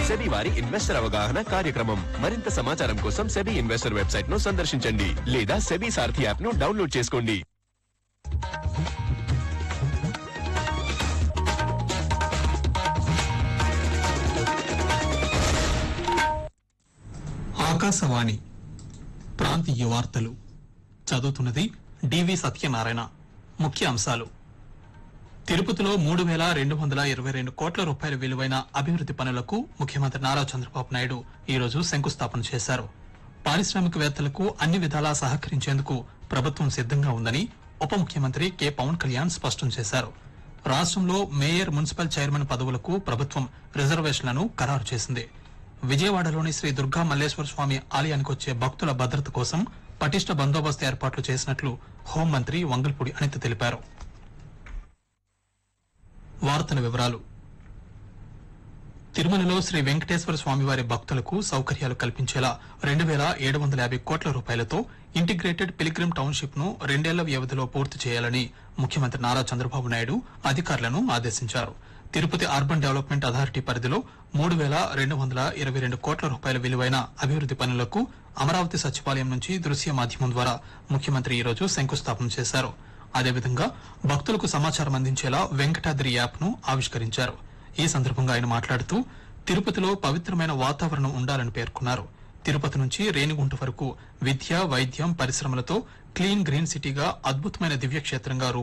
SEBI వారి investor అవగాహన కార్యక్రమం మరింత సమాచారం కోసం సెబీ ఇన్వెస్టర్ వెబ్సైట్ ను సందర్శించండి లేదా సెబీ సారథి యాప్ ను డౌన్లోడ్ చేసుకోండి ఆకాశవాణి ప్రాంతీయ వార్తలు చదువుతున్నది డివి సత్యనారాయణ ముఖ్య అంశాలు తిరుపతిలో మూడు వేల రెండు వందల ఇరవై రెండు కోట్ల రూపాయల విలువైన అభివృద్ది పనులకు ముఖ్యమంత్రి నారా చంద్రబాబు నాయుడు ఈ రోజు శంకుస్థాపన చేశారు పారిశ్రామికవేత్తలకు అన్ని విధాలా సహకరించేందుకు ప్రభుత్వం సిద్దంగా ఉందని ఉప ముఖ్యమంత్రి కె పవన్ కళ్యాణ్ స్పష్టం చేశారు రాష్ట్రంలో మేయర్ మున్సిపల్ చైర్మన్ పదవులకు ప్రభుత్వం రిజర్వేషన్లను ఖరారు చేసింది విజయవాడలోని శ్రీ దుర్గా మల్లేశ్వర స్వామి ఆలయానికి వచ్చే భక్తుల భద్రత కోసం పటిష్ట బందోబస్తు ఏర్పాట్లు చేసినట్లు హోంమంత్రి వంగల్పూడి అనిత తెలిపారు వార్తల వివరాలు తిరుమలలో శ్రీ వెంకటేశ్వర స్వామివారి భక్తులకు సౌకర్యాలు కల్పించేలా రెండు వేల ఏడు వందల యాభై కోట్ల రూపాయలతో ఇంటిగ్రేటెడ్ పిలిగ్రిమ్ టౌన్షిప్ ను రెండేళ్ల వ్యవధిలో పూర్తి చేయాలని ముఖ్యమంత్రి నారా చంద్రబాబు నాయుడు అధికారులను ఆదేశించారు తిరుపతి అర్బన్ డెవలప్మెంట్ అథారిటీ పరిధిలో మూడు వేల రెండు వందల ఇరవై రెండు కోట్ల రూపాయల విలువైన అభివృద్ది పనులకు అమరావతి సచివాలయం నుంచి దృశ్య మాధ్యమం ద్వారా ముఖ్యమంత్రి ఈ రోజు శంకుస్థాపన చేశారు అదేవిధంగా భక్తులకు సమాచారం అందించేలా వెంకటాద్రి యాప్ ను ఆవిష్కరించారు ఈ సందర్భంగా ఆయన మాట్లాడుతూ తిరుపతిలో పవిత్రమైన వాతావరణం ఉండాలని పేర్కొన్నారు తిరుపతి నుంచి రేణిగుంట వరకు విద్య వైద్యం పరిశ్రమలతో క్లీన్ గ్రీన్ సిటీగా అద్భుతమైన దివ్యక్షేత్రంగా రూపు